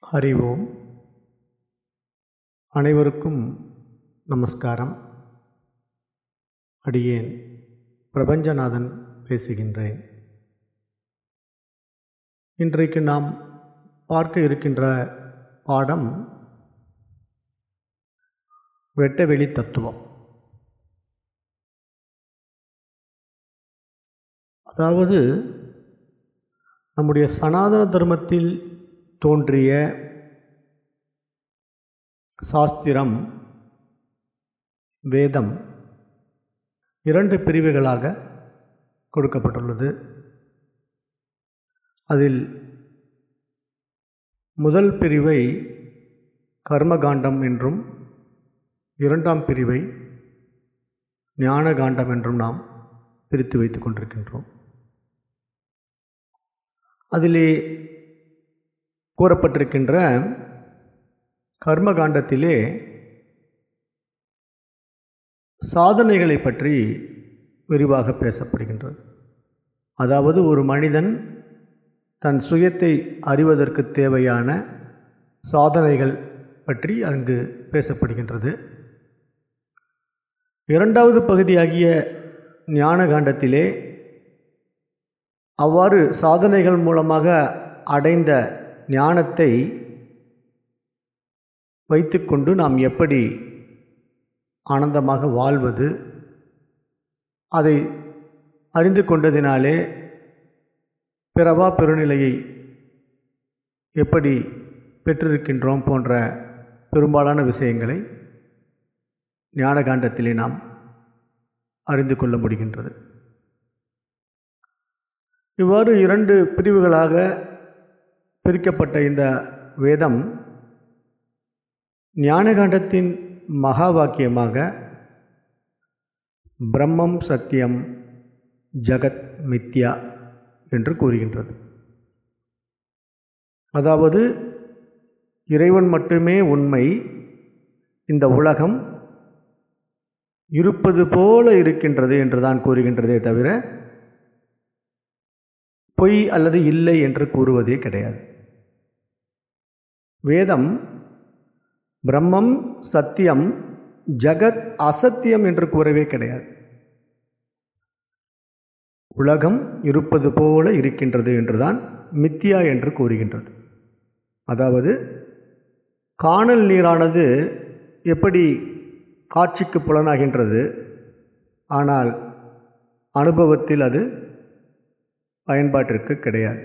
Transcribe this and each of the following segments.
ஹரி ஓம் அனைவருக்கும் நமஸ்காரம் அடியேன் பிரபஞ்சநாதன் பேசுகின்றேன் இன்றைக்கு நாம் பார்க்க இருக்கின்ற பாடம் வெட்டவெளி தத்துவம் அதாவது நம்முடைய சனாதன தர்மத்தில் தோன்றிய சாஸ்திரம் வேதம் இரண்டு பிரிவுகளாக கொடுக்கப்பட்டுள்ளது அதில் முதல் பிரிவை கர்மகாண்டம் என்றும் இரண்டாம் பிரிவை ஞானகாண்டம் என்றும் நாம் பிரித்து வைத்துக் கொண்டிருக்கின்றோம் அதிலே கூறப்பட்டிருக்கின்ற கர்மகாண்டத்திலே சாதனைகளை பற்றி விரிவாக பேசப்படுகின்றது அதாவது ஒரு மனிதன் தன் சுயத்தை அறிவதற்கு தேவையான சாதனைகள் பற்றி அங்கு பேசப்படுகின்றது இரண்டாவது பகுதியாகிய ஞான காண்டத்திலே அவ்வாறு சாதனைகள் மூலமாக அடைந்த ஞானத்தை வைத்துக்கொண்டு நாம் எப்படி ஆனந்தமாக வாழ்வது அதை அறிந்து கொண்டதினாலே பிறவா பெருநிலையை எப்படி பெற்றிருக்கின்றோம் போன்ற பெரும்பாலான விஷயங்களை ஞானகாண்டத்திலே நாம் அறிந்து கொள்ள முடிகின்றது இவ்வாறு இரண்டு பிரிவுகளாக பிரிக்கப்பட்ட இந்த வேதம் ஞானகாண்டத்தின் மகா வாக்கியமாக பிரம்மம் சத்தியம் ஜகத் மித்யா என்று கூறுகின்றது அதாவது இறைவன் மட்டுமே உண்மை இந்த உலகம் இருப்பது போல இருக்கின்றது என்று தான் கூறுகின்றதே தவிர பொய் அல்லது இல்லை என்று கூறுவதே கிடையாது வேதம் பிரம்மம் சத்தியம் ஜகத் அசத்தியம் என்று கூறவே கிடையாது உலகம் இருப்பது போல இருக்கின்றது என்றுதான் மித்தியா என்று கூறுகின்றது அதாவது காணல் நீரானது எப்படி காட்சிக்கு புலனாகின்றது ஆனால் அனுபவத்தில் அது பயன்பாட்டிற்கு கிடையாது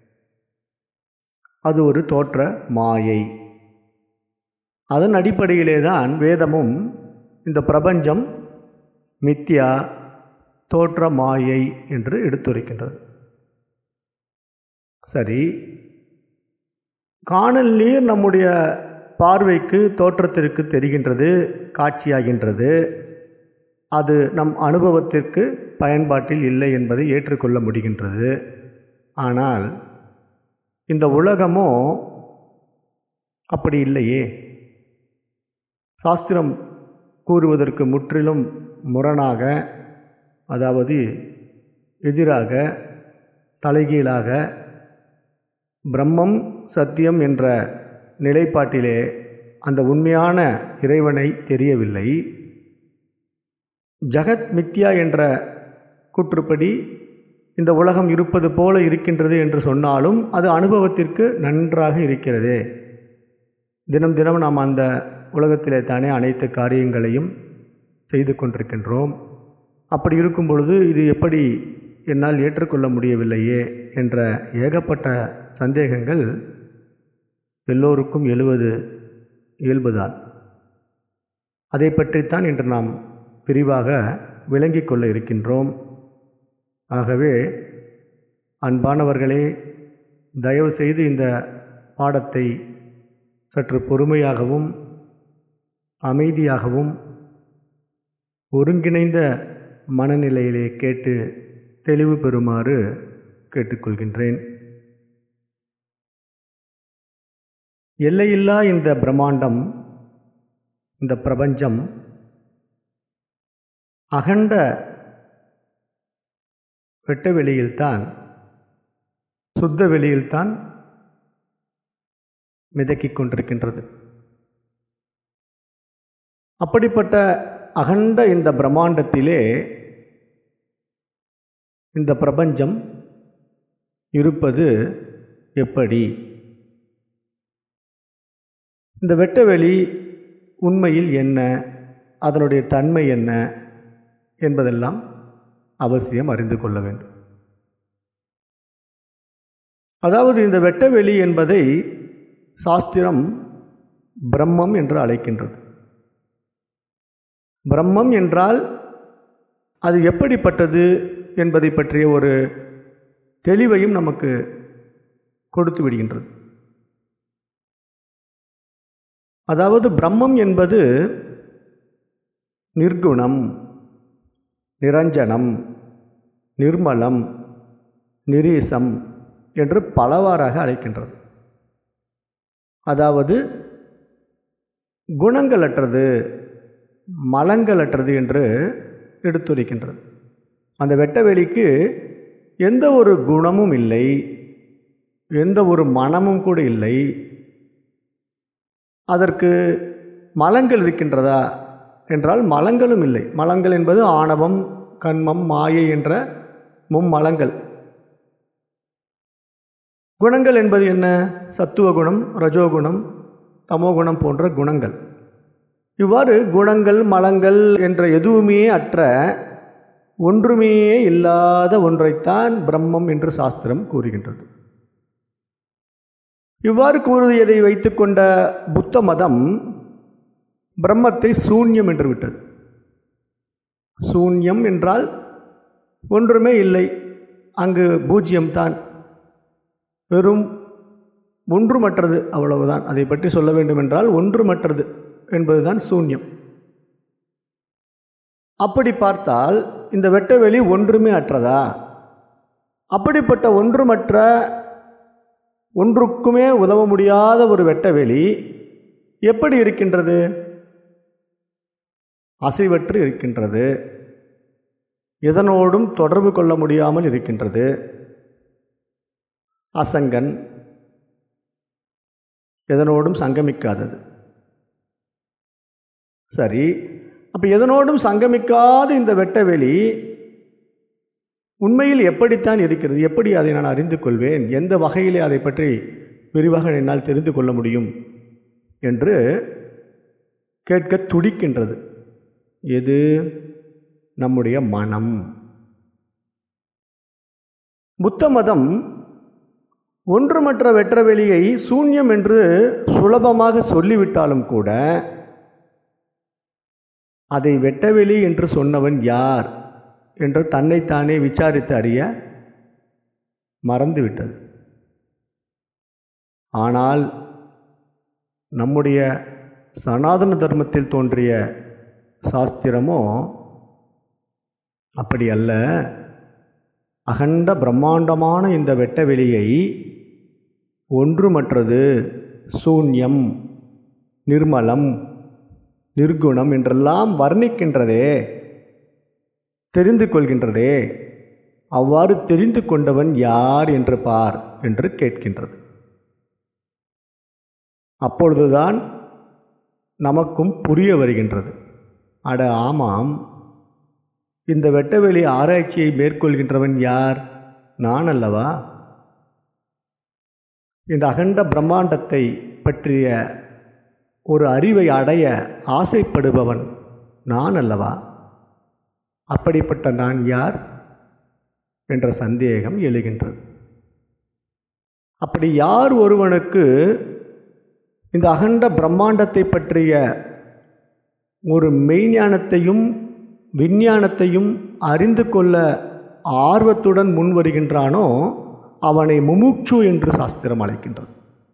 அது ஒரு தோற்ற மாயை அதன் அடிப்படையிலே தான் வேதமும் இந்த பிரபஞ்சம் மித்யா தோற்ற மாயை என்று எடுத்துரைக்கின்றது சரி காணல் நீர் நம்முடைய பார்வைக்கு தோற்றத்திற்கு தெரிகின்றது காட்சியாகின்றது அது நம் அனுபவத்திற்கு பயன்பாட்டில் இல்லை என்பதை ஏற்றுக்கொள்ள முடிகின்றது ஆனால் இந்த உலகமோ அப்படி இல்லையே சாஸ்திரம் கூறுவதற்கு முற்றிலும் முரணாக அதாவது எதிராக தலைகீழாக பிரம்மம் சத்தியம் என்ற நிலைப்பாட்டிலே அந்த உண்மையான இறைவனை தெரியவில்லை ஜகத் மித்யா என்ற கூற்றுப்படி இந்த உலகம் இருப்பது போல இருக்கின்றது என்று சொன்னாலும் அது அனுபவத்திற்கு நன்றாக இருக்கிறது தினம் தினம் நாம் அந்த உலகத்திலே தானே அனைத்து காரியங்களையும் செய்து கொண்டிருக்கின்றோம் அப்படி இருக்கும் பொழுது இது எப்படி என்னால் ஏற்றுக்கொள்ள முடியவில்லையே என்ற ஏகப்பட்ட சந்தேகங்கள் எல்லோருக்கும் எழுவது இயல்புதான் அதை பற்றித்தான் இன்று நாம் விரிவாக விளங்கிக் கொள்ள இருக்கின்றோம் ஆகவே அன்பானவர்களே தயவு செய்து இந்த பாடத்தை சற்று பொறுமையாகவும் அமைதியாகவும் ஒருங்கிணைந்த மனநிலையிலே கேட்டு தெளிவு பெறுமாறு கேட்டுக்கொள்கின்றேன் எல்லையில்லா இந்த பிரம்மாண்டம் இந்த பிரபஞ்சம் அகண்ட வெட்ட வெளியில்தான் சுத்த வெளியில்தான் மிதக்கிக் கொண்டிருக்கின்றது அப்படிப்பட்ட அகண்ட இந்த பிரம்மாண்டத்திலே இந்த பிரபஞ்சம் இருப்பது எப்படி இந்த வெட்டவெளி உண்மையில் என்ன அதனுடைய தன்மை என்ன என்பதெல்லாம் அவசியம் அறிந்து கொள்ள வேண்டும் அதாவது இந்த வெட்டவெளி என்பதை சாஸ்திரம் பிரம்மம் என்று அழைக்கின்றது பிரம்மம் என்றால் அது எப்படிப்பட்டது என்பதை பற்றிய ஒரு தெளிவையும் நமக்கு கொடுத்து விடுகின்றது அதாவது பிரம்மம் என்பது நிர்குணம் நிரஞ்சனம் நிர்மலம் நிரீசம் என்று பலவாறாக அழைக்கின்றது அதாவது குணங்களற்றது மலங்களற்றது என்று எடுத்துரைக்கின்றது அந்த வெட்டவெளிக்கு எந்த ஒரு குணமும் இல்லை எந்த ஒரு மனமும் கூட இல்லை அதற்கு மலங்கள் இருக்கின்றதா என்றால் மலங்களும் இல்லை மலங்கள் என்பது ஆணவம் கண்மம் மாயை என்ற மும்மலங்கள் குணங்கள் என்பது என்ன சத்துவ குணம் ரஜோகுணம் தமோகுணம் போன்ற குணங்கள் இவ்வாறு குணங்கள் மலங்கள் என்ற எதுவுமே அற்ற ஒன்றுமே இல்லாத ஒன்றைத்தான் பிரம்மம் என்று சாஸ்திரம் கூறுகின்றது இவ்வாறு கூறுவதை வைத்துக்கொண்ட புத்த மதம் பிரம்மத்தை சூன்யம் என்று விட்டது சூன்யம் என்றால் ஒன்றுமே இல்லை அங்கு பூஜ்யம்தான் வெறும் ஒன்றுமற்றது அவ்வளவுதான் அதை பற்றி சொல்ல வேண்டுமென்றால் ஒன்றுமற்றது என்பதுதான் சூன்யம் அப்படி பார்த்தால் இந்த வெட்டவெளி ஒன்றுமே அற்றதா அப்படிப்பட்ட ஒன்றுமற்ற ஒன்றுக்குமே உதவ முடியாத ஒரு வெட்டவெளி எப்படி இருக்கின்றது அசைவற்று இருக்கின்றது எதனோடும் தொடர்பு கொள்ள முடியாமல் இருக்கின்றது அசங்கன் எதனோடும் சங்கமிக்காதது சரி அப்போ எதனோடும் சங்கமிக்காத இந்த வெட்டவெளி உண்மையில் எப்படித்தான் இருக்கிறது எப்படி அதை நான் அறிந்து கொள்வேன் எந்த வகையிலே அதை பற்றி விரிவாக என்னால் தெரிந்து கொள்ள முடியும் என்று கேட்க துடிக்கின்றது எது நம்முடைய மனம் புத்த மதம் ஒன்றுமற்ற வெற்றவெளியை சூன்யம் என்று சுலபமாக சொல்லிவிட்டாலும் கூட அதை வெட்டவெளி என்று சொன்னவன் யார் என்று தன்னைத்தானே விசாரித்து அறிய மறந்துவிட்டது ஆனால் நம்முடைய சனாதன தர்மத்தில் தோன்றிய சாஸ்திரமோ அப்படி அல்ல அகண்ட பிரம்மாண்டமான இந்த வெட்டவெளியை ஒன்றுமற்றது சூன்யம் நிர்மலம் நிர்குணம் என்றெல்லாம் வர்ணிக்கின்றதே தெரிந்து கொள்கின்றதே அவ்வாறு தெரிந்து கொண்டவன் யார் என்று பார் என்று கேட்கின்றது அப்பொழுதுதான் நமக்கும் புரிய வருகின்றது அட ஆமாம் இந்த வெட்டவெளி ஆராய்ச்சியை மேற்கொள்கின்றவன் யார் நான் அல்லவா இந்த அகண்ட பிரம்மாண்டத்தை பற்றிய ஒரு அறிவை அடைய ஆசைப்படுபவன் நான் அல்லவா அப்படிப்பட்ட நான் யார் என்ற சந்தேகம் எழுகின்றது அப்படி யார் ஒருவனுக்கு இந்த அகண்ட பிரம்மாண்டத்தை பற்றிய ஒரு மெய்ஞானத்தையும் விஞ்ஞானத்தையும் அறிந்து கொள்ள ஆர்வத்துடன் முன் வருகின்றானோ அவனை முமுட்சு என்று சாஸ்திரம் அழைக்கின்றது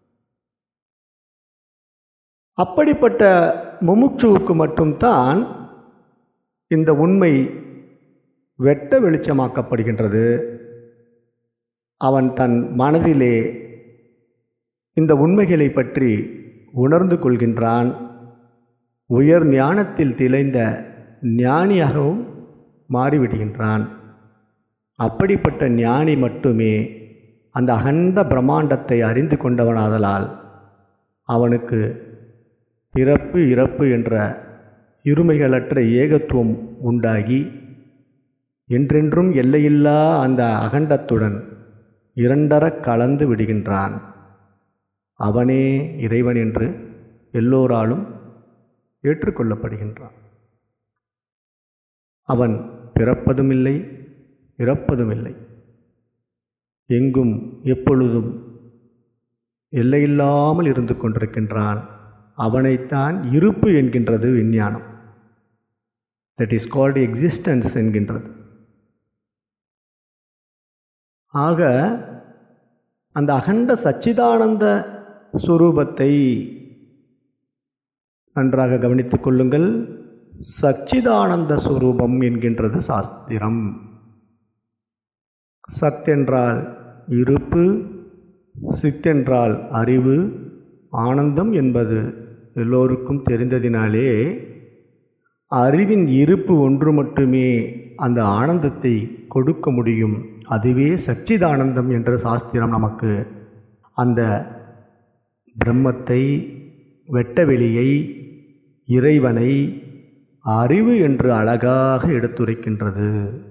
அப்படிப்பட்ட முமுட்சுவுக்கு மட்டும்தான் இந்த உண்மை வெட்ட வெளிச்சமாக்கப்படுகின்றது அவன் தன் மனதிலே இந்த உண்மைகளை பற்றி உணர்ந்து கொள்கின்றான் உயர் ஞானத்தில் திளைந்த ஞானியாகவும் மாறிவிடுகின்றான் அப்படிப்பட்ட ஞானி மட்டுமே அந்த அகண்ட பிரம்மாண்டத்தை அறிந்து கொண்டவனாதலால் அவனுக்கு பிறப்பு இறப்பு என்ற இருமைகளற்ற ஏகத்துவம் உண்டாகி என்றென்றும் எல்லையில்லா அந்த அகண்டத்துடன் இரண்டரக் கலந்து விடுகின்றான் அவனே இறைவன் என்று எல்லோராலும் ஏற்றுக்கொள்ளப்படுகின்றான் அவன் பிறப்பதுமில்லை இறப்பதுமில்லை எங்கும் எப்பொழுதும் எல்லையில்லாமல் இருந்து கொண்டிருக்கின்றான் அவனைத்தான் இருப்பு என்கின்றது விஞ்ஞானம் தட் இஸ் கால்டு எக்ஸிஸ்டன்ஸ் என்கின்றது ஆக அந்த அகண்ட சச்சிதானந்த சுரூபத்தை நன்றாக கவனித்துக் கொள்ளுங்கள் சச்சிதானந்த சுரூபம் என்கின்றது சாஸ்திரம் சத்தென்றால் இருப்பு சித்தென்றால் அறிவு ஆனந்தம் என்பது எல்லோருக்கும் தெரிந்ததினாலே அறிவின் இருப்பு ஒன்று மட்டுமே அந்த ஆனந்தத்தை கொடுக்க முடியும் அதுவே சச்சிதானந்தம் என்ற சாஸ்திரம் நமக்கு அந்த பிரம்மத்தை வெட்டவெளியை இறைவனை அறிவு என்று அழகாக எடுத்துரைக்கின்றது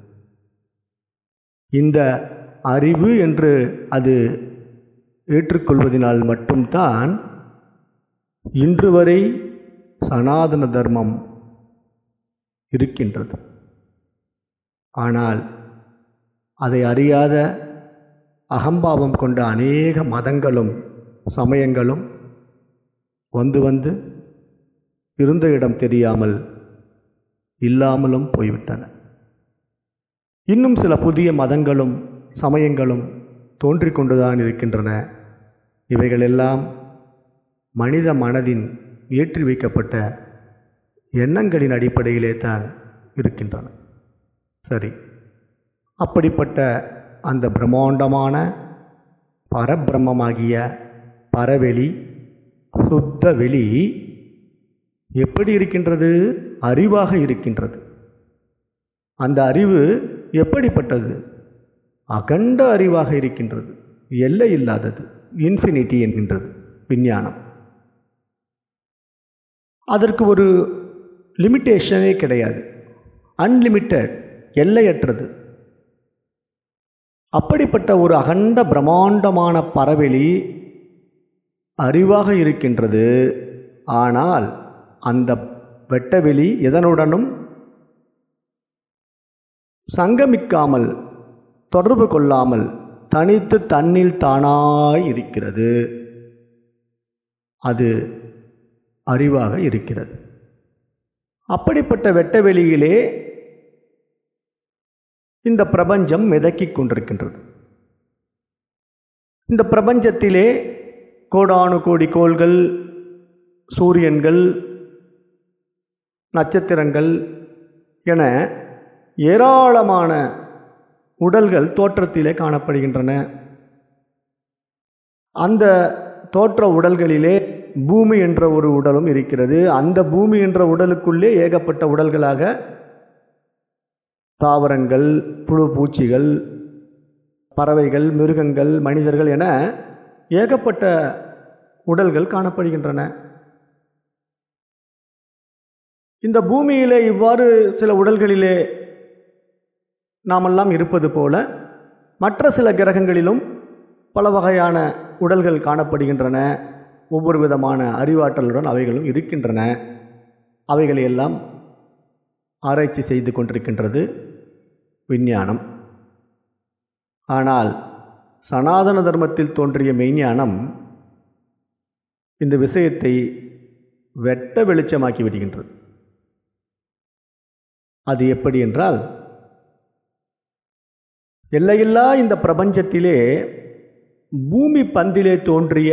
இந்த அறிவு என்று அது ஏற்றுக்கொள்வதனால் மட்டும்தான் இன்று வரை சனாதன தர்மம் இருக்கின்றது ஆனால் அதை அறியாத அகம்பாவம் கொண்ட அநேக மதங்களும் சமயங்களும் வந்து வந்து இருந்த இடம் தெரியாமல் இல்லாமலும் போய்விட்டன இன்னும் சில புதிய மதங்களும் சமயங்களும் தோன்றிக் கொண்டுதான் இருக்கின்றன இவைகளெல்லாம் மனித மனதின் ஏற்றி வைக்கப்பட்ட எண்ணங்களின் அடிப்படையிலே தான் இருக்கின்றன சரி அப்படிப்பட்ட அந்த பிரம்மாண்டமான பரபிரம்மமாகிய பரவெளி சுத்த வெளி எப்படி இருக்கின்றது அறிவாக இருக்கின்றது அந்த அறிவு எப்படிப்பட்டது அகண்ட அறிவாக இருக்கின்றது எல்லை இல்லாதது இன்ஃபினிட்டி என்கின்றது விஞ்ஞானம் அதற்கு ஒரு லிமிட்டேஷனே கிடையாது அன்லிமிட்டெட் எல்லையற்றது அப்படிப்பட்ட ஒரு அகண்ட பிரம்மாண்டமான பறவெளி அறிவாக இருக்கின்றது ஆனால் அந்த வெட்டவெளி எதனுடனும் சங்கமிக்காமல் தொடர்பு கொள்ளாமல் தனித்து தன்னில் தானாய் இருக்கிறது அது அறிவாக இருக்கிறது அப்படிப்பட்ட வெட்டவெளியிலே இந்த பிரபஞ்சம் மிதக்கிக் கொண்டிருக்கின்றது இந்த பிரபஞ்சத்திலே கோடானு கோடி கோள்கள் சூரியன்கள் நட்சத்திரங்கள் என ஏராளமான உடல்கள் தோற்றத்திலே காணப்படுகின்றன அந்த தோற்ற உடல்களிலே பூமி என்ற ஒரு உடலும் இருக்கிறது அந்த பூமி என்ற உடலுக்குள்ளே ஏகப்பட்ட உடல்களாக தாவரங்கள் புழு பூச்சிகள் பறவைகள் மிருகங்கள் மனிதர்கள் என ஏகப்பட்ட உடல்கள் காணப்படுகின்றன இந்த பூமியிலே இவ்வாறு சில உடல்களிலே நாமெல்லாம் இருப்பது போல மற்ற சில கிரகங்களிலும் பல வகையான உடல்கள் காணப்படுகின்றன ஒவ்வொரு விதமான அறிவாற்றலுடன் அவைகளும் இருக்கின்றன அவைகளை எல்லாம் ஆராய்ச்சி செய்து கொண்டிருக்கின்றது விஞ்ஞானம் ஆனால் சனாதன தர்மத்தில் தோன்றிய மெய்ஞானம் இந்த விஷயத்தை வெட்ட வெளிச்சமாக்கி விடுகின்றது அது எப்படி என்றால் எல்லையில்லா இந்த பிரபஞ்சத்திலே பூமி பந்திலே தோன்றிய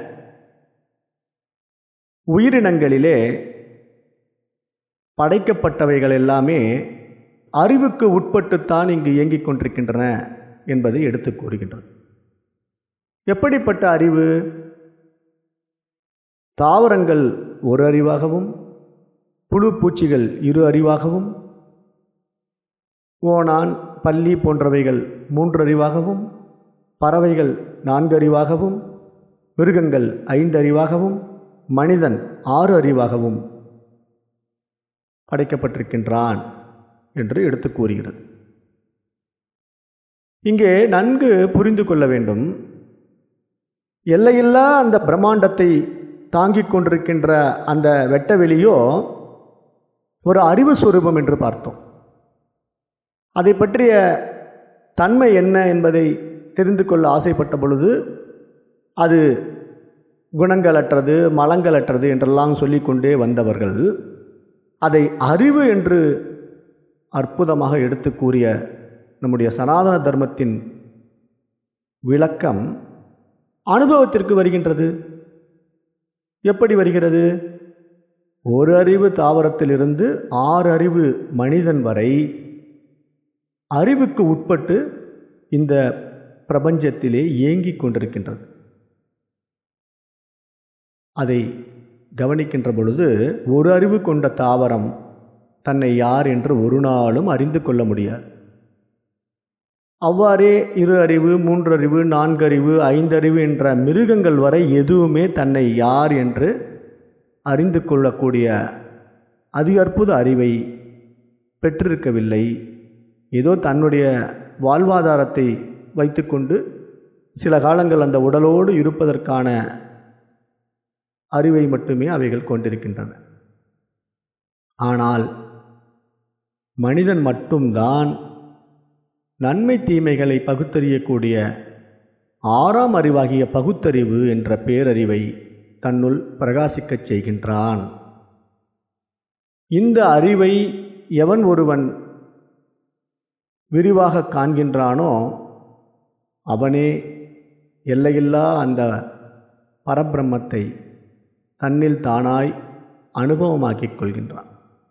உயிரினங்களிலே படைக்கப்பட்டவைகள் எல்லாமே அறிவுக்கு உட்பட்டுத்தான் இங்கு இயங்கிக் கொண்டிருக்கின்றன என்பதை எடுத்து கூறுகின்றது எப்படிப்பட்ட அறிவு தாவரங்கள் ஒரு அறிவாகவும் புழு பூச்சிகள் இரு அறிவாகவும் ஓணான் பல்லி போன்றவைகள் மூன்று அறிவாகவும் பறவைகள் நான்கு அறிவாகவும் மிருகங்கள் ஐந்து அறிவாகவும் மனிதன் ஆறு அறிவாகவும் படைக்கப்பட்டிருக்கின்றான் என்று எடுத்து கூறுகிறது இங்கே நன்கு புரிந்து கொள்ள வேண்டும் எல்லையில்லா அந்த பிரம்மாண்டத்தை தாங்கிக் கொண்டிருக்கின்ற அந்த வெட்டவெளியோ ஒரு அறிவு சுரூபம் என்று பார்த்தோம் அதை பற்றிய தன்மை என்ன என்பதை தெரிந்து கொள்ள ஆசைப்பட்ட பொழுது அது குணங்களற்றது மலங்களற்றது என்றெல்லாம் சொல்லிக்கொண்டே வந்தவர்கள் அதை அறிவு என்று அற்புதமாக எடுத்து கூறிய நம்முடைய சனாதன தர்மத்தின் விளக்கம் அனுபவத்திற்கு வருகின்றது எப்படி வருகிறது ஒரு அறிவு தாவரத்திலிருந்து ஆறு அறிவு மனிதன் வரை அறிவுக்கு உட்பட்டு இந்த பிரபஞ்சத்திலே இயங்கிக் கொண்டிருக்கின்றது அதை கவனிக்கின்ற பொழுது ஒரு அறிவு கொண்ட தாவரம் தன்னை யார் என்று ஒரு நாளும் அறிந்து கொள்ள முடியாது அவ்வாறே இரு அறிவு மூன்றறிவு நான்கறிவு ஐந்தறிவு என்ற மிருகங்கள் வரை எதுவுமே தன்னை யார் என்று அறிந்து கொள்ளக்கூடிய அதி அற்புத அறிவை பெற்றிருக்கவில்லை ஏதோ தன்னுடைய வாழ்வாதாரத்தை வைத்துக்கொண்டு சில காலங்கள் அந்த உடலோடு இருப்பதற்கான அறிவை மட்டுமே அவைகள் கொண்டிருக்கின்றன ஆனால் மனிதன் மட்டும்தான் நன்மை தீமைகளை பகுத்தறியக்கூடிய ஆறாம் அறிவாகிய பகுத்தறிவு என்ற பேரறிவை தன்னுள் பிரகாசிக்கச் செய்கின்றான் இந்த அறிவை எவன் ஒருவன் விரிவாக காண்கின்றானோ அவனே எல்லையில்லா அந்த பரபிரம்மத்தை தன்னில் தானாய் அனுபவமாக்கிக் கொள்கின்றான்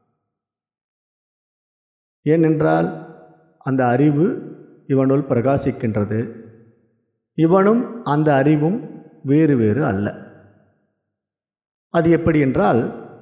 ஏனென்றால் அந்த அறிவு இவனுள் பிரகாசிக்கின்றது இவனும் அந்த அறிவும் வேறு வேறு அல்ல அது எப்படி என்றால்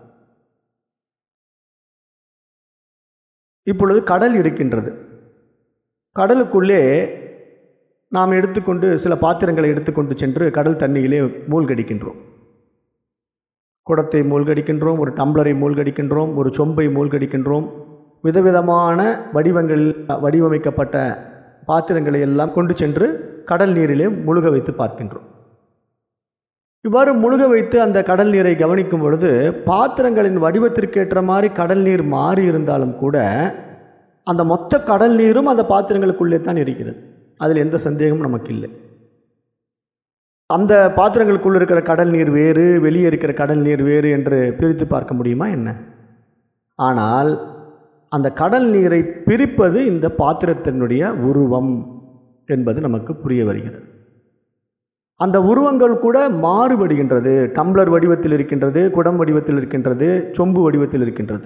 இப்பொழுது கடல் இருக்கின்றது கடலுக்குள்ளே நாம் எடுத்துக்கொண்டு சில பாத்திரங்களை எடுத்துக்கொண்டு சென்று கடல் தண்ணியிலே மூழ்கடிக்கின்றோம் குடத்தை மூழ்கடிக்கின்றோம் ஒரு டம்ளரை மூழ்கடிக்கின்றோம் ஒரு சொம்பை மூழ்கடிக்கின்றோம் விதவிதமான வடிவங்களில் வடிவமைக்கப்பட்ட பாத்திரங்களை எல்லாம் கொண்டு சென்று கடல் நீரிலே முழுக வைத்து பார்க்கின்றோம் இவ்வாறு முழுக வைத்து அந்த கடல் நீரை கவனிக்கும் பொழுது பாத்திரங்களின் வடிவத்திற்கேற்ற மாதிரி கடல் நீர் மாறி இருந்தாலும் கூட அந்த மொத்த கடல் நீரும் அந்த பாத்திரங்களுக்குள்ளே தான் இருக்கிறது அதில் எந்த சந்தேகமும் நமக்கு இல்லை அந்த பாத்திரங்களுக்குள் இருக்கிற கடல் நீர் வேறு வெளியே இருக்கிற கடல் நீர் வேறு என்று பிரித்து பார்க்க முடியுமா என்ன ஆனால் அந்த கடல் நீரை பிரிப்பது இந்த பாத்திரத்தினுடைய உருவம் என்பது நமக்கு புரிய வருகிறது அந்த உருவங்கள் கூட மாறுபடுகின்றது டம்ளர் வடிவத்தில் இருக்கின்றது குடம் வடிவத்தில் இருக்கின்றது சொம்பு வடிவத்தில் இருக்கின்றது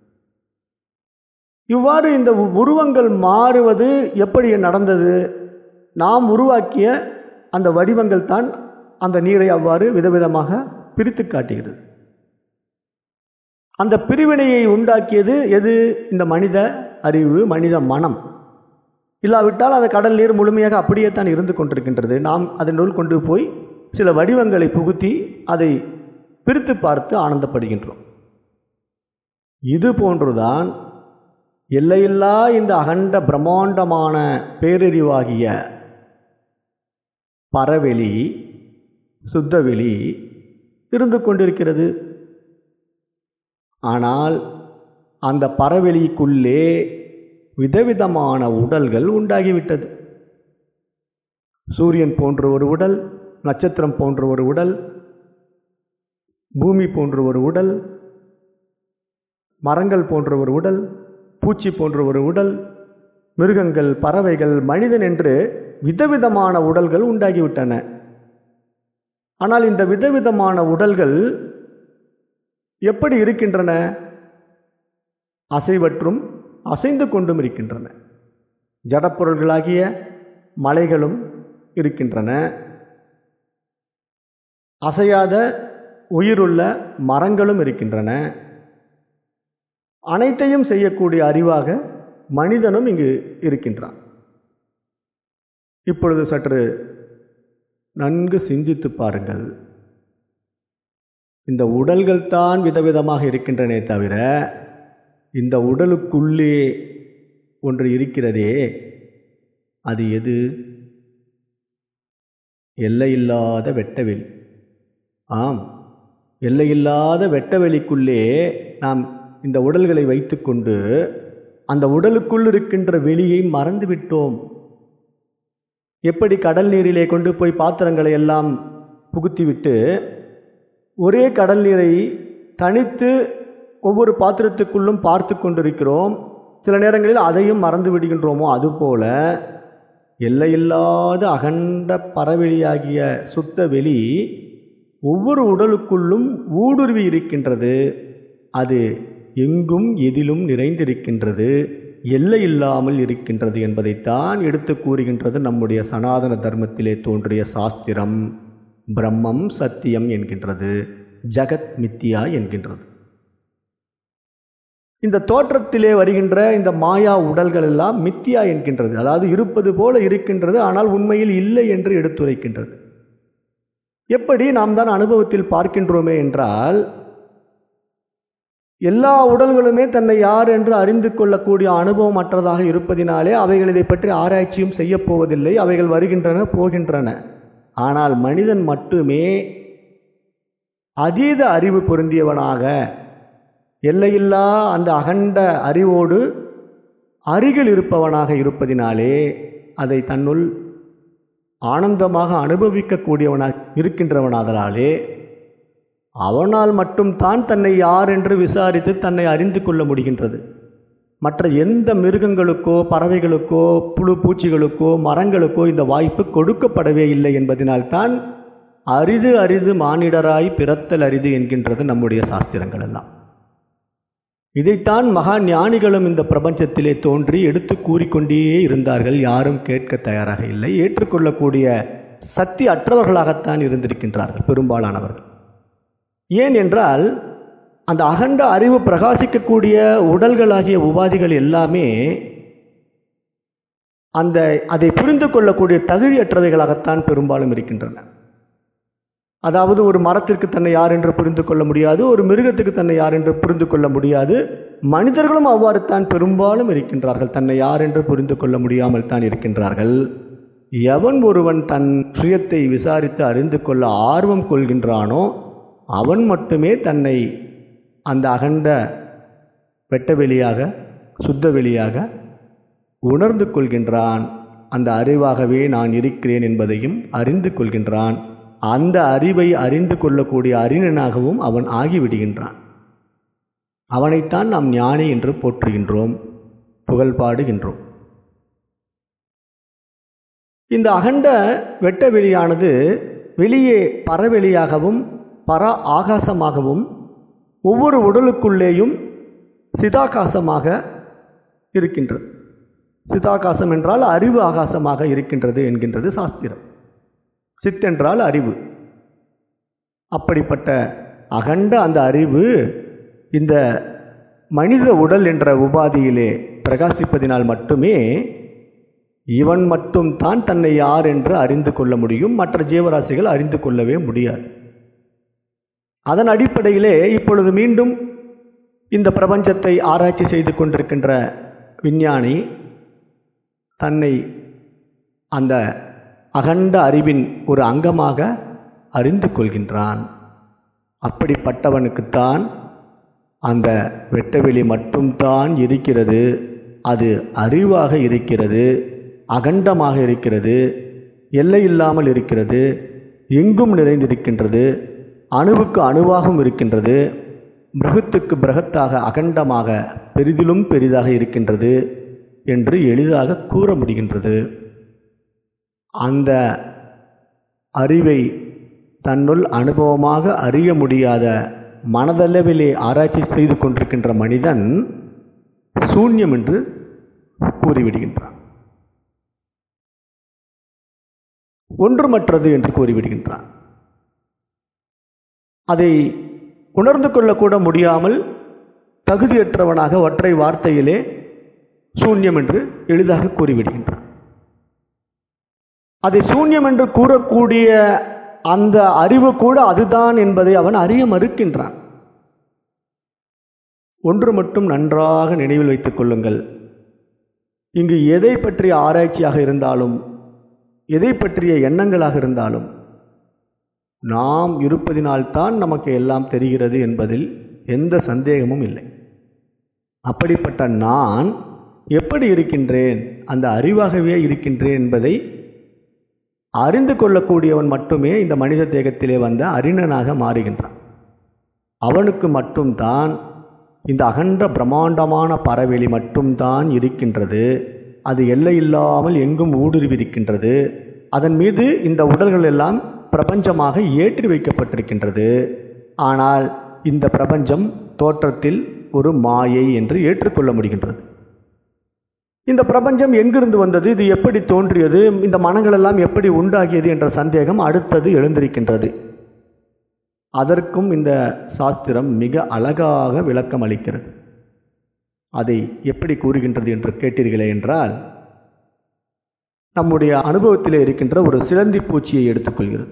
இவ்வாறு இந்த உருவங்கள் மாறுவது எப்படி நடந்தது நாம் உருவாக்கிய அந்த வடிவங்கள் தான் அந்த நீரை அவ்வாறு விதவிதமாக பிரித்து காட்டுகிறது அந்த பிரிவினையை உண்டாக்கியது எது இந்த மனித அறிவு மனித மனம் இல்லாவிட்டால் அந்த கடல் நீர் முழுமையாக அப்படியே தான் இருந்து கொண்டிருக்கின்றது நாம் அதனுள் கொண்டு போய் சில வடிவங்களை புகுத்தி அதை பிரித்து பார்த்து ஆனந்தப்படுகின்றோம் இது போன்றுதான் எல்லையில்லா இந்த அகண்ட பிரம்மாண்டமான பேரறிவாகிய பரவெளி சுத்தவெளி இருந்து கொண்டிருக்கிறது ஆனால் அந்த பரவெளிக்குள்ளே விதவிதமான உடல்கள் உண்டாகிவிட்டது சூரியன் போன்ற ஒரு உடல் நட்சத்திரம் போன்ற ஒரு உடல் பூமி போன்ற ஒரு உடல் மரங்கள் போன்ற ஒரு உடல் பூச்சி போன்ற ஒரு உடல் மிருகங்கள் பறவைகள் மனிதன் என்று விதவிதமான உடல்கள் உண்டாகிவிட்டன ஆனால் இந்த விதவிதமான உடல்கள் எப்படி இருக்கின்றன அசைவற்றும் அசைந்து கொண்டும் இருக்கின்றன ஜடப்பொருள்களாகிய மலைகளும் இருக்கின்றன அசையாத உயிருள்ள மரங்களும் இருக்கின்றன அனைத்தையும் செய்யக்கூடிய அறிவாக மனிதனும் இங்கு இருக்கின்றான் இப்பொழுது சற்று நன்கு சிந்தித்து பாருங்கள் இந்த உடல்கள் தான் விதவிதமாக இருக்கின்றனே தவிர இந்த உடலுக்குள்ளே ஒன்று இருக்கிறதே அது எது எல்லையில்லாத வெட்டவெளி ஆம் எல்லையில்லாத வெட்டவெளிக்குள்ளே நாம் இந்த உடல்களை வைத்துக்கொண்டு அந்த உடலுக்குள் இருக்கின்ற வெளியை மறந்துவிட்டோம் எப்படி கடல் நீரிலே கொண்டு போய் பாத்திரங்களை எல்லாம் புகுத்திவிட்டு ஒரே கடல் நீரை தனித்து ஒவ்வொரு பாத்திரத்துக்குள்ளும் பார்த்து கொண்டிருக்கிறோம் சில நேரங்களில் அதையும் மறந்து விடுகின்றோமோ அதுபோல எல்லையில்லாத அகண்ட பறவெளியாகிய சுத்த வெளி ஒவ்வொரு உடலுக்குள்ளும் ஊடுருவி இருக்கின்றது அது எங்கும் எதிலும் நிறைந்திருக்கின்றது எல்லை இல்லாமல் இருக்கின்றது என்பதைத்தான் எடுத்து கூறுகின்றது நம்முடைய சனாதன தர்மத்திலே தோன்றிய சாஸ்திரம் பிரம்மம் சத்தியம் என்கின்றது ஜகத் மித்தியா என்கின்றது இந்த தோற்றத்திலே வருகின்ற இந்த மாயா உடல்கள் எல்லாம் மித்தியா என்கின்றது அதாவது இருப்பது போல இருக்கின்றது ஆனால் உண்மையில் இல்லை என்று எடுத்துரைக்கின்றது எப்படி நாம் தான் அனுபவத்தில் பார்க்கின்றோமே என்றால் எல்லா உடல்களுமே தன்னை யார் என்று அறிந்து கொள்ளக்கூடிய அனுபவம் அற்றதாக இருப்பதினாலே அவைகள் இதை பற்றி ஆராய்ச்சியும் செய்யப் போவதில்லை அவைகள் வருகின்றன போகின்றன ஆனால் மனிதன் மட்டுமே அதீத அறிவு பொருந்தியவனாக எல்லையில்லா அந்த அகண்ட அறிவோடு அருகில் இருப்பவனாக இருப்பதினாலே அதை தன்னுள் ஆனந்தமாக அனுபவிக்கக்கூடியவனாக இருக்கின்றவனாதலாலே அவனால் மட்டும் தான் தன்னை யார் என்று விசாரித்து தன்னை அறிந்து கொள்ள முடிகின்றது மற்ற எந்த மிருகங்களுக்கோ பறவைகளுக்கோ புழு பூச்சிகளுக்கோ மரங்களுக்கோ இந்த வாய்ப்பு கொடுக்கப்படவே இல்லை என்பதனால்தான் அரிது அரிது மானிடராய் பிறத்தல் அரிது என்கின்றது நம்முடைய சாஸ்திரங்கள் எல்லாம் இதைத்தான் மகா ஞானிகளும் இந்த பிரபஞ்சத்திலே தோன்றி எடுத்து கூறிக்கொண்டே இருந்தார்கள் யாரும் கேட்க தயாராக இல்லை ஏற்றுக்கொள்ளக்கூடிய சக்தி அற்றவர்களாகத்தான் இருந்திருக்கின்றார்கள் பெரும்பாலானவர்கள் ஏன் என்றால் அந்த அகண்ட அறிவு பிரகாசிக்கக்கூடிய உடல்களாகிய உபாதிகள் எல்லாமே அந்த அதை புரிந்து கொள்ளக்கூடிய தகுதியற்றவைகளாகத்தான் பெரும்பாலும் இருக்கின்றன அதாவது ஒரு மரத்திற்கு தன்னை யார் என்று புரிந்து கொள்ள முடியாது ஒரு மிருகத்துக்கு தன்னை யார் என்று புரிந்து கொள்ள முடியாது மனிதர்களும் அவ்வாறு தான் பெரும்பாலும் இருக்கின்றார்கள் தன்னை யார் என்று புரிந்து கொள்ள முடியாமல் தான் இருக்கின்றார்கள் எவன் ஒருவன் தன் சுயத்தை விசாரித்து அறிந்து கொள்ள ஆர்வம் கொள்கின்றானோ அவன் மட்டுமே தன்னை அந்த அகண்ட வெட்ட வெளியாக சுத்த வெளியாக உணர்ந்து கொள்கின்றான் அந்த அறிவாகவே நான் இருக்கிறேன் என்பதையும் அறிந்து கொள்கின்றான் அந்த அறிவை அறிந்து கொள்ளக்கூடிய அறிஞனாகவும் அவன் ஆகிவிடுகின்றான் அவனைத்தான் நாம் ஞானி என்று போற்றுகின்றோம் புகழ்பாடுகின்றோம் இந்த அகண்ட வெட்ட வெளியானது வெளியே பறவெளியாகவும் பர ஆகாசமாகவும் ஒவ்வொரு உடலுக்குள்ளேயும் சிதாகாசமாக இருக்கின்றது சிதாகாசம் என்றால் அறிவு ஆகாசமாக இருக்கின்றது என்கின்றது சாஸ்திரம் சித்தென்றால் அறிவு அப்படிப்பட்ட அகண்ட அந்த அறிவு இந்த மனித உடல் என்ற உபாதியிலே பிரகாசிப்பதினால் மட்டுமே இவன் மட்டும் தான் தன்னை யார் என்று அறிந்து கொள்ள முடியும் மற்ற ஜீவராசிகள் அறிந்து கொள்ளவே முடியாது அதன் அடிப்படையிலே இப்பொழுது மீண்டும் இந்த பிரபஞ்சத்தை ஆராய்ச்சி செய்து கொண்டிருக்கின்ற விஞ்ஞானி தன்னை அந்த அகண்ட அறிவின் ஒரு அங்கமாக அறிந்து கொள்கின்றான் அப்படிப்பட்டவனுக்குத்தான் அந்த வெட்டவெளி மட்டும்தான் இருக்கிறது அது அறிவாக இருக்கிறது அகண்டமாக இருக்கிறது எல்லை இல்லாமல் இருக்கிறது எங்கும் நிறைந்திருக்கின்றது அணுவுக்கு அணுவாகவும் இருக்கின்றது பிரகத்துக்கு பிரகத்தாக அகண்டமாக பெரிதிலும் பெரிதாக இருக்கின்றது என்று எளிதாக கூற முடிகின்றது அந்த அறிவை தன்னுள் அனுபவமாக அறிய முடியாத மனதளவிலே ஆராய்ச்சி செய்து கொண்டிருக்கின்ற மனிதன் சூன்யம் என்று கூறிவிடுகின்றான் ஒன்றுமற்றது என்று கூறிவிடுகின்றான் அதை உணர்ந்து கொள்ளக்கூட முடியாமல் தகுதியற்றவனாக ஒற்றை வார்த்தையிலே சூன்யம் என்று எளிதாக கூறிவிடுகின்றான் அதை சூன்யம் என்று கூறக்கூடிய அந்த அறிவு கூட அதுதான் என்பதை அவன் அறிய மறுக்கின்றான் ஒன்று மட்டும் நன்றாக நினைவில் வைத்துக் கொள்ளுங்கள் இங்கு எதை பற்றிய ஆராய்ச்சியாக இருந்தாலும் எதை பற்றிய எண்ணங்களாக இருந்தாலும் நாம் இருப்பதினால்தான் நமக்கு எல்லாம் தெரிகிறது என்பதில் எந்த சந்தேகமும் இல்லை அப்படிப்பட்ட நான் எப்படி இருக்கின்றேன் அந்த அறிவாகவே இருக்கின்றேன் என்பதை அறிந்து கொள்ளக்கூடியவன் மட்டுமே இந்த மனித தேகத்திலே வந்த அறிஞனாக மாறுகின்றான் அவனுக்கு மட்டும்தான் இந்த அகன்ற பிரம்மாண்டமான பறவெளி மட்டும்தான் இருக்கின்றது அது எல்லை இல்லாமல் எங்கும் ஊடுருவிருக்கின்றது அதன் மீது இந்த உடல்கள் எல்லாம் பிரபஞ்சமாக ஏற்றி வைக்கப்பட்டிருக்கின்றது ஆனால் இந்த பிரபஞ்சம் தோற்றத்தில் ஒரு மாயை என்று ஏற்றுக்கொள்ள முடிகின்றது இந்த பிரபஞ்சம் எங்கிருந்து வந்தது இது எப்படி தோன்றியது இந்த மனங்கள் எல்லாம் எப்படி உண்டாகியது என்ற சந்தேகம் அடுத்தது எழுந்திருக்கின்றது அதற்கும் இந்த சாஸ்திரம் மிக அழகாக விளக்கம் அளிக்கிறது அதை எப்படி கூறுகின்றது என்று கேட்டீர்களே என்றால் நம்முடைய அனுபவத்தில் இருக்கின்ற ஒரு சிலந்தி பூச்சியை எடுத்துக்கொள்கிறது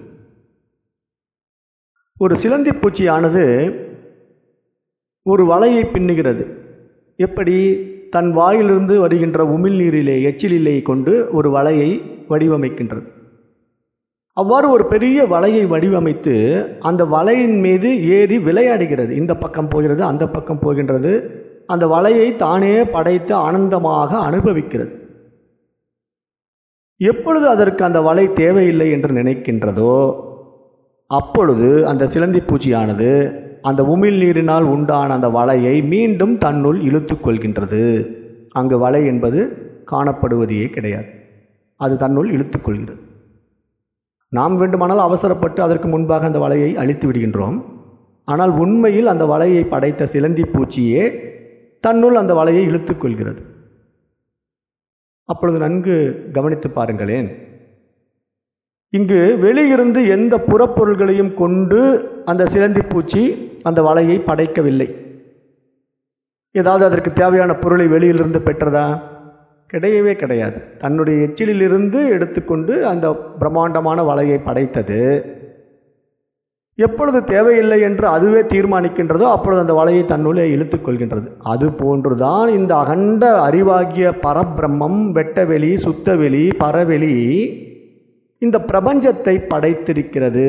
ஒரு சிலந்தி பூச்சியானது ஒரு வலையை பின்னுகிறது எப்படி தன் வாயிலிருந்து வருகின்ற உமிழ்நீரிலே எச்சிலிலே கொண்டு ஒரு வலையை வடிவமைக்கின்றது அவ்வாறு ஒரு பெரிய வலையை வடிவமைத்து அந்த வலையின் மீது ஏறி விளையாடுகிறது இந்த பக்கம் போகிறது அந்த பக்கம் போகின்றது அந்த வலையை தானே படைத்து ஆனந்தமாக அனுபவிக்கிறது எப்பொழுது அதற்கு அந்த வலை தேவையில்லை என்று நினைக்கின்றதோ அப்பொழுது அந்த சிலந்தி பூச்சியானது அந்த உமிழ் நீரினால் உண்டான அந்த வலையை மீண்டும் தன்னுள் இழுத்து கொள்கின்றது அங்கு வலை என்பது காணப்படுவதையே கிடையாது அது தன்னுள் இழுத்துக்கொள்கிறது நாம் வேண்டுமானால் அவசரப்பட்டு அதற்கு முன்பாக அந்த வலையை அழித்து விடுகின்றோம் ஆனால் உண்மையில் அந்த வலையை படைத்த சிலந்தி பூச்சியே தன்னுள் அந்த வலையை இழுத்துக்கொள்கிறது அப்பொழுது நன்கு கவனித்து பாருங்களேன் இங்கு வெளியிருந்து எந்த புறப்பொருள்களையும் கொண்டு அந்த சிலந்தி பூச்சி அந்த வலையை படைக்கவில்லை ஏதாவது அதற்கு தேவையான பொருளை வெளியிலிருந்து பெற்றதா கிடையவே கிடையாது தன்னுடைய எச்சிலிலிருந்து எடுத்துக்கொண்டு அந்த பிரம்மாண்டமான வலையை படைத்தது எப்பொழுது தேவையில்லை என்று அதுவே தீர்மானிக்கின்றதோ அப்பொழுது அந்த வலையை தன்னுள்ளே இழுத்துக் கொள்கின்றது அது போன்றுதான் இந்த அகண்ட அறிவாகிய பரபிரம்மம் வெட்டவெளி சுத்தவெளி பரவெளி இந்த பிரபஞ்சத்தை படைத்திருக்கிறது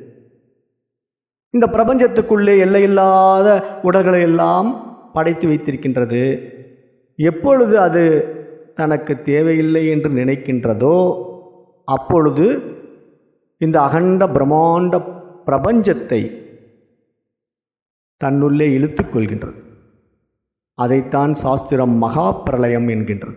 இந்த பிரபஞ்சத்துக்குள்ளே எல்லையில்லாத உடல்களை எல்லாம் படைத்து வைத்திருக்கின்றது எப்பொழுது அது தனக்கு தேவையில்லை என்று நினைக்கின்றதோ அப்பொழுது இந்த அகண்ட பிரம்மாண்ட பிரபஞ்சத்தை தன்னுள்ளே இழுத்துக் கொள்கின்றது அதைத்தான் சாஸ்திரம் மகா பிரளயம் என்கின்றது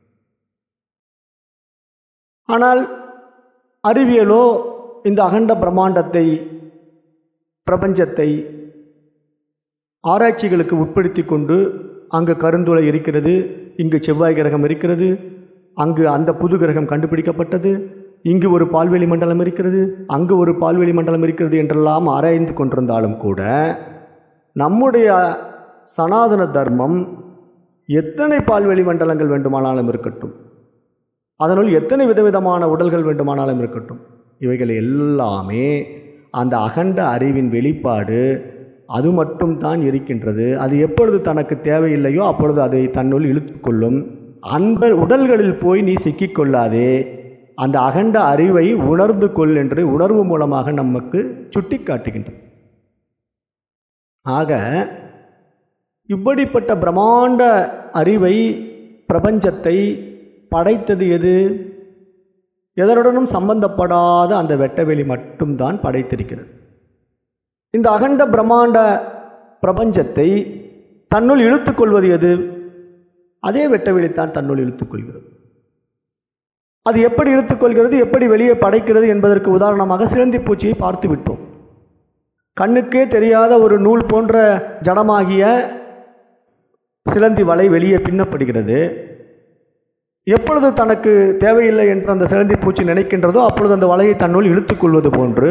ஆனால் அறிவியலோ இந்த அகண்ட பிரம்மாண்டத்தை பிரபஞ்சத்தை ஆராய்ச்சிகளுக்கு உட்படுத்தி கொண்டு அங்கு கருந்துளை இருக்கிறது இங்கு செவ்வாய் கிரகம் இருக்கிறது அங்கு அந்த புது கிரகம் கண்டுபிடிக்கப்பட்டது இங்கு ஒரு பால்வெளி மண்டலம் இருக்கிறது அங்கு ஒரு பால்வெளி மண்டலம் இருக்கிறது என்றெல்லாம் ஆராய்ந்து கொண்டிருந்தாலும் கூட நம்முடைய சனாதன தர்மம் எத்தனை பால்வெளி மண்டலங்கள் வேண்டுமானாலும் இருக்கட்டும் அதனுள் எத்தனை விதவிதமான உடல்கள் வேண்டுமானாலும் இருக்கட்டும் இவைகள் எல்லாமே அந்த அகண்ட அறிவின் வெளிப்பாடு அது மட்டும் தான் இருக்கின்றது அது எப்பொழுது தனக்கு தேவையில்லையோ அப்பொழுது அதை தன்னுள் இழுத்துக்கொள்ளும் அந்த உடல்களில் போய் நீ சிக்கிக்கொள்ளாதே அந்த அகண்ட அறிவை உணர்ந்து கொள் என்று உணர்வு மூலமாக நமக்கு சுட்டி காட்டுகின்றது ஆக இப்படிப்பட்ட பிரம்மாண்ட அறிவை பிரபஞ்சத்தை படைத்தது எது எதனுடனும் சம்பந்தப்படாத அந்த வெட்டவெளி மட்டும்தான் படைத்திருக்கிறது இந்த அகண்ட பிரம்மாண்ட பிரபஞ்சத்தை தன்னுள் இழுத்துக்கொள்வது எது அதே வெட்டவெளித்தான் தன்னுள் இழுத்துக்கொள்கிறது அது எப்படி இழுத்துக்கொள்கிறது எப்படி வெளியே படைக்கிறது என்பதற்கு உதாரணமாக சிலந்தி பூச்சியை பார்த்து விட்டோம் கண்ணுக்கே தெரியாத ஒரு நூல் போன்ற ஜடமாகிய சிலந்தி வலை வெளியே பின்னப்படுகிறது எப்பொழுது தனக்கு தேவையில்லை என்று அந்த சிலந்தி பூச்சி நினைக்கின்றதோ அப்பொழுது அந்த வலையை தன்னுள் இழுத்துக்கொள்வது போன்று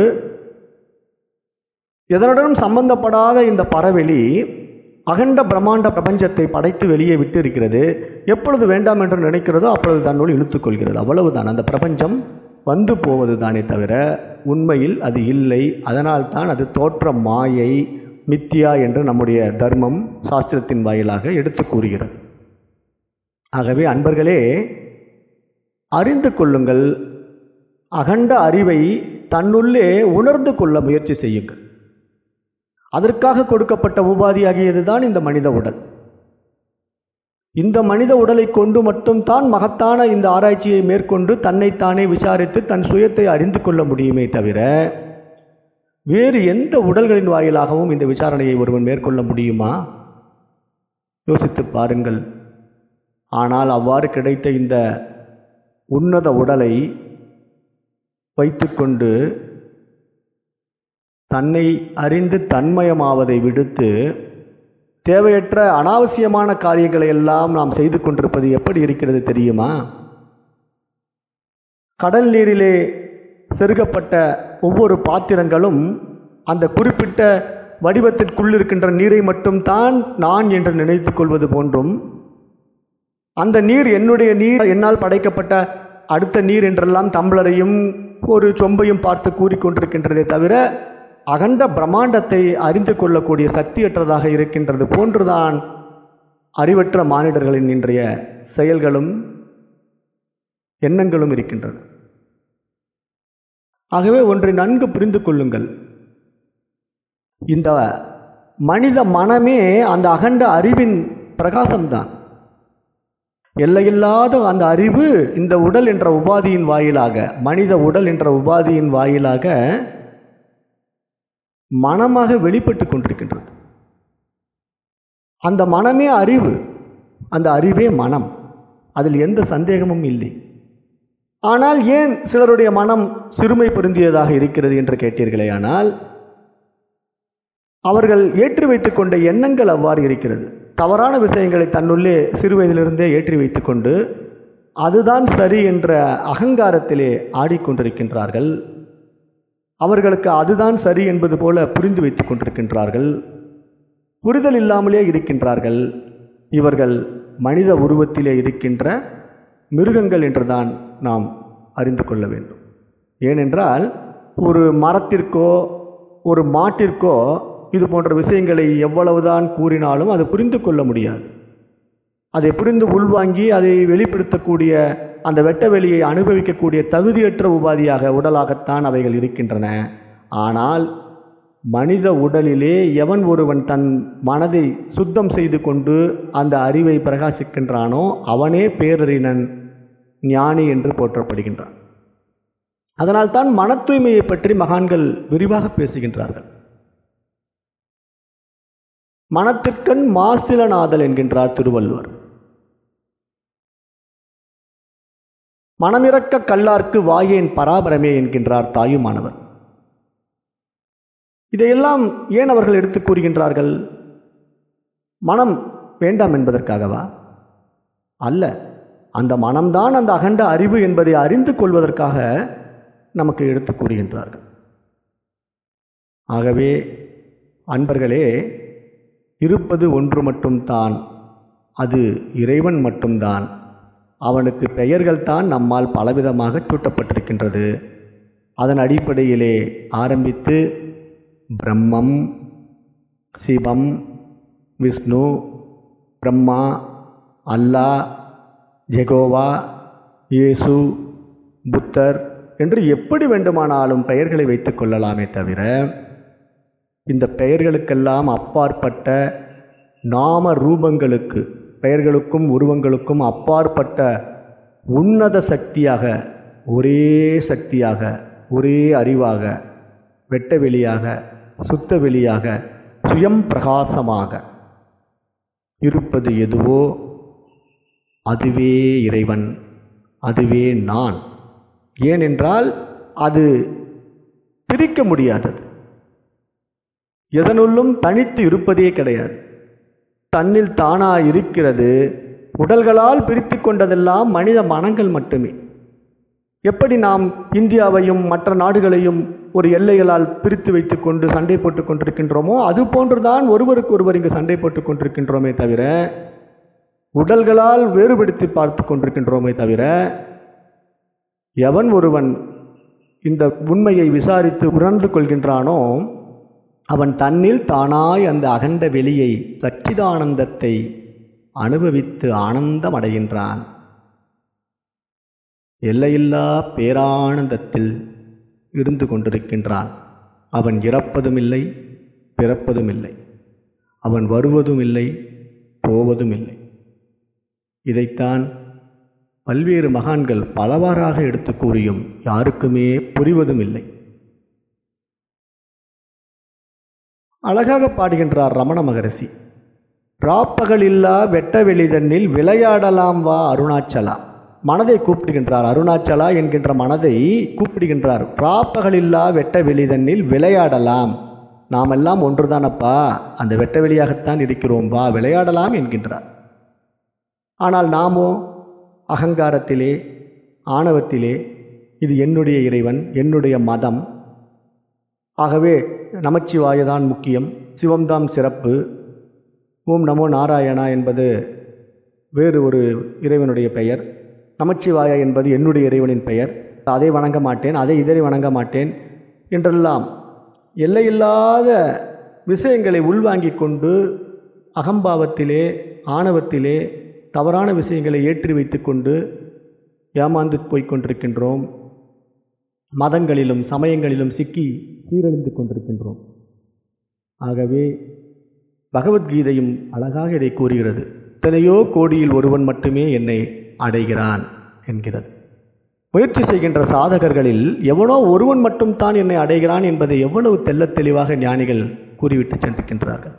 எதனுடனும் சம்பந்தப்படாத இந்த பறவெளி அகண்ட பிரம்மாண்ட பிரபஞ்சத்தை படைத்து வெளியே விட்டு இருக்கிறது எப்பொழுது வேண்டாம் என்று நினைக்கிறதோ அப்பொழுது தன்னுள் இழுத்துக்கொள்கிறது அவ்வளவுதான் அந்த பிரபஞ்சம் வந்து போவது தானே தவிர உண்மையில் அது இல்லை அதனால்தான் அது தோற்ற மாயை மித்தியா என்று நம்முடைய தர்மம் சாஸ்திரத்தின் வாயிலாக எடுத்து கூறுகிறது ஆகவே அன்பர்களே அறிந்து கொள்ளுங்கள் அகண்ட அறிவை தன்னுள்ளே உணர்ந்து கொள்ள முயற்சி செய்யுங்கள் அதற்காக கொடுக்கப்பட்ட உபாதியாகியது தான் இந்த மனித உடல் இந்த மனித உடலை கொண்டு மட்டும்தான் மகத்தான இந்த ஆராய்ச்சியை மேற்கொண்டு தன்னைத்தானே விசாரித்து தன் சுயத்தை அறிந்து கொள்ள முடியுமே தவிர வேறு எந்த உடல்களின் வாயிலாகவும் இந்த விசாரணையை ஒருவன் மேற்கொள்ள முடியுமா யோசித்து பாருங்கள் ஆனால் அவ்வாறு கிடைத்த இந்த உன்னத உடலை வைத்துக்கொண்டு தன்னை அறிந்து தன்மயமாவதை விடுத்து தேவையற்ற அனாவசியமான காரியங்களை எல்லாம் நாம் செய்து கொண்டிருப்பது எப்படி இருக்கிறது தெரியுமா கடல் நீரிலே செருகப்பட்ட ஒவ்வொரு பாத்திரங்களும் அந்த குறிப்பிட்ட வடிவத்திற்குள் இருக்கின்ற நீரை மட்டும்தான் நான் என்று நினைத்துக் கொள்வது போன்றும் அந்த நீர் என்னுடைய நீர் என்னால் படைக்கப்பட்ட அடுத்த நீர் என்றெல்லாம் டம்ளரையும் ஒரு சொம்பையும் பார்த்து கூறிக்கொண்டிருக்கின்றதே தவிர அகண்ட பிரம்மாண்டத்தை அறிந்து கொள்ளக்கூடிய சக்தியற்றதாக இருக்கின்றது போன்றுதான் அறிவற்ற மானிடர்களின் இன்றைய செயல்களும் எண்ணங்களும் இருக்கின்றன ஆகவே ஒன்றை நன்கு புரிந்து கொள்ளுங்கள் இந்த மனித மனமே அந்த அகண்ட அறிவின் பிரகாசம்தான் எல்லையில்லாத அந்த அறிவு இந்த உடல் என்ற உபாதியின் வாயிலாக மனித உடல் என்ற உபாதியின் வாயிலாக மனமாக வெளிப்பட்டு கொண்டிருக்கின்றது அந்த மனமே அறிவு அந்த அறிவே மனம் அதில் எந்த சந்தேகமும் இல்லை ஆனால் ஏன் சிலருடைய மனம் சிறுமை பொருந்தியதாக இருக்கிறது என்று கேட்டீர்களே ஆனால் அவர்கள் ஏற்றி வைத்துக் கொண்ட எண்ணங்கள் அவ்வாறு இருக்கிறது தவறான விஷயங்களை தன்னுள்ளே சிறு வயதிலிருந்தே ஏற்றி வைத்துக்கொண்டு அதுதான் சரி என்ற அகங்காரத்திலே ஆடிக்கொண்டிருக்கின்றார்கள் அவர்களுக்கு அதுதான் சரி என்பது போல புரிந்து வைத்துக் கொண்டிருக்கின்றார்கள் புரிதல் இல்லாமலே இருக்கின்றார்கள் இவர்கள் மனித உருவத்திலே இருக்கின்ற மிருகங்கள் என்றுதான் நாம் அறிந்து கொள்ள வேண்டும் ஏனென்றால் ஒரு மரத்திற்கோ ஒரு மாட்டிற்கோ இது போன்ற விஷயங்களை எவ்வளவுதான் கூறினாலும் அது புரிந்து கொள்ள முடியாது அதை புரிந்து உள்வாங்கி அதை வெளிப்படுத்தக்கூடிய அந்த வெட்ட வெளியை அனுபவிக்கக்கூடிய தகுதியற்ற உபாதியாக உடலாகத்தான் அவைகள் இருக்கின்றன ஆனால் மனித உடலிலே எவன் ஒருவன் தன் மனதை சுத்தம் செய்து கொண்டு அந்த அறிவை பிரகாசிக்கின்றானோ அவனே பேரறிஞன் ஞானி என்று போற்றப்படுகின்றான் அதனால்தான் மன தூய்மையை பற்றி மகான்கள் விரிவாக பேசுகின்றார்கள் மனத்திற்கண் மாசிலநாதல் என்கின்றார் திருவள்ளுவர் மனமிறக்க கல்லார்க்கு வாயேன் பராபரமே என்கின்றார் தாயுமானவர் இதையெல்லாம் ஏன் அவர்கள் எடுத்து கூறுகின்றார்கள் மனம் வேண்டாம் என்பதற்காகவா அல்ல அந்த மனம்தான் அந்த அகண்ட அறிவு என்பதை அறிந்து கொள்வதற்காக நமக்கு எடுத்து கூறுகின்றார்கள் ஆகவே அன்பர்களே இருப்பது ஒன்று மட்டும்தான் அது இறைவன் மட்டும்தான் அவனுக்கு பெயர்கள் தான் நம்மால் பலவிதமாக சூட்டப்பட்டிருக்கின்றது அதன் அடிப்படையிலே ஆரம்பித்து பிரம்மம் சிவம் விஷ்ணு பிரம்மா அல்லா ஜெகோவா இயேசு புத்தர் என்று எப்படி வேண்டுமானாலும் பெயர்களை வைத்துக் கொள்ளலாமே தவிர இந்த பெயர்களுக்கெல்லாம் அப்பாற்பட்ட நாம ரூபங்களுக்கு பெயர்களுக்கும் உருவங்களுக்கும் அப்பாற்பட்ட உன்னத சக்தியாக ஒரே சக்தியாக ஒரே அறிவாக வெட்ட வெளியாக சுத்த வெளியாக சுயம் பிரகாசமாக இருப்பது எதுவோ அதுவே இறைவன் அதுவே நான் ஏனென்றால் அது பிரிக்க முடியாதது எதனுள்ளும் தனித்து இருப்பதே கிடையாது தன்னில் தானா இருக்கிறது உடல்களால் பிரித்து கொண்டதெல்லாம் மனித மனங்கள் மட்டுமே எப்படி நாம் இந்தியாவையும் மற்ற நாடுகளையும் ஒரு எல்லைகளால் பிரித்து வைத்துக்கொண்டு சண்டை போட்டுக் கொண்டிருக்கின்றோமோ அது போன்றுதான் ஒருவருக்கு ஒருவர் இங்கு சண்டை போட்டுக் கொண்டிருக்கின்றோமே தவிர உடல்களால் வேறுபடுத்தி பார்த்து கொண்டிருக்கின்றோமே தவிர எவன் ஒருவன் இந்த உண்மையை விசாரித்து உணர்ந்து கொள்கின்றானோ அவன் தன்னில் தானாய் அந்த அகண்ட வெளியை சச்சிதானந்தத்தை அனுபவித்து ஆனந்தம் அடைகின்றான் எல்லையில்லா பேரானந்தத்தில் இருந்து கொண்டிருக்கின்றான் அவன் இறப்பதும் இல்லை பிறப்பதும் இல்லை அவன் வருவதும் இல்லை போவதும் இல்லை இதைத்தான் பல்வேறு மகான்கள் பலவாறாக எடுத்து கூறியும் யாருக்குமே புரிவதும் இல்லை அழகாக பாடுகின்றார் ரமண மகரிஷி ராப்பகலில்லா வெட்ட வெளிதன்னில் விளையாடலாம் வா அருணாச்சலா மனதை கூப்பிடுகின்றார் அருணாச்சலா என்கின்ற மனதை கூப்பிடுகின்றார் ராப்பகலில்லா வெட்ட வெளிதன்னில் விளையாடலாம் நாமெல்லாம் ஒன்றுதானப்பா அந்த வெட்ட வெளியாகத்தான் இருக்கிறோம் வா விளையாடலாம் என்கின்றார் ஆனால் நாமோ அகங்காரத்திலே ஆணவத்திலே இது என்னுடைய இறைவன் என்னுடைய மதம் ஆகவே நமச்சிவாயதான் முக்கியம் சிவம்தாம் சிறப்பு ஓம் நமோ நாராயணா என்பது வேறு ஒரு இறைவனுடைய பெயர் நமச்சிவாய என்பது என்னுடைய இறைவனின் பெயர் அதை வணங்க மாட்டேன் அதை இதரை வணங்க மாட்டேன் என்றெல்லாம் எல்லையில்லாத விஷயங்களை உள்வாங்கிக் கொண்டு அகம்பாவத்திலே ஆணவத்திலே தவறான விஷயங்களை ஏற்றி வைத்துக்கொண்டு ஏமாந்து போய்க் கொண்டிருக்கின்றோம் மதங்களிலும் சமயங்களிலும் சிக்கி சீரழிந்து கொண்டிருக்கின்றோம் ஆகவே பகவத்கீதையும் அழகாக இதை கூறுகிறது எத்தனையோ கோடியில் ஒருவன் மட்டுமே என்னை அடைகிறான் என்கிறது முயற்சி செய்கின்ற சாதகர்களில் எவனோ ஒருவன் மட்டும் தான் என்னை அடைகிறான் என்பதை எவ்வளவு தெள்ளத் தெளிவாக ஞானிகள் கூறிவிட்டு சென்றிருக்கின்றார்கள்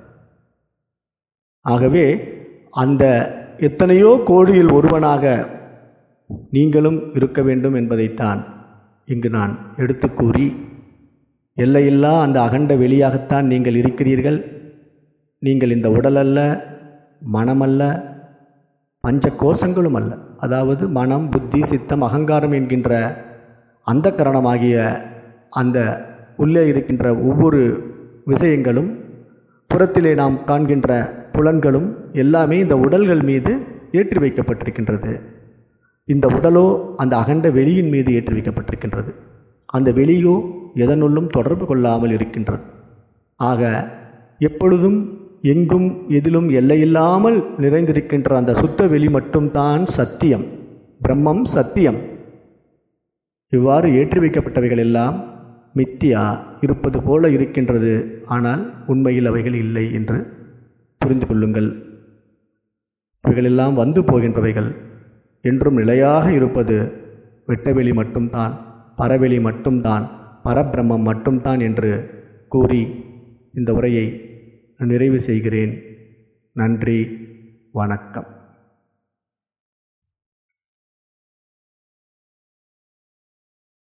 ஆகவே அந்த எத்தனையோ கோடியில் ஒருவனாக நீங்களும் இருக்க வேண்டும் என்பதைத்தான் இங்கு நான் எடுத்து கூறி எல்லையில்லா அந்த அகண்ட வெளியாகத்தான் நீங்கள் இருக்கிறீர்கள் நீங்கள் இந்த உடல் அல்ல மனமல்ல பஞ்ச கோஷங்களும் அல்ல அதாவது மனம் புத்தி சித்தம் அகங்காரம் என்கின்ற அந்த கரணமாகிய அந்த உள்ளே இருக்கின்ற ஒவ்வொரு விஷயங்களும் புறத்திலே நாம் காண்கின்ற புலன்களும் எல்லாமே இந்த உடல்கள் மீது ஏற்றி வைக்கப்பட்டிருக்கின்றது இந்த உடலோ அந்த அகண்ட வெளியின் மீது ஏற்றி வைக்கப்பட்டிருக்கின்றது அந்த வெளியோ எதனுள்ளும் தொடர்பு கொள்ளாமல் இருக்கின்றது ஆக எப்பொழுதும் எங்கும் எதிலும் எல்லையில்லாமல் நிறைந்திருக்கின்ற அந்த சுத்த வெளி மட்டும்தான் சத்தியம் பிரம்மம் சத்தியம் இவ்வாறு ஏற்றி வைக்கப்பட்டவைகள் எல்லாம் மித்தியா இருப்பது போல இருக்கின்றது ஆனால் உண்மையில் அவைகள் இல்லை என்று புரிந்து கொள்ளுங்கள் இவைகளெல்லாம் வந்து போகின்றவைகள் என்றும் நிலையாக இருப்பது வெட்டவெளி மட்டும்தான் பரவெளி மட்டும்தான் பரபிரம்மம் மட்டும்தான் என்று கூறி இந்த உரையை நிறைவு செய்கிறேன் நன்றி வணக்கம்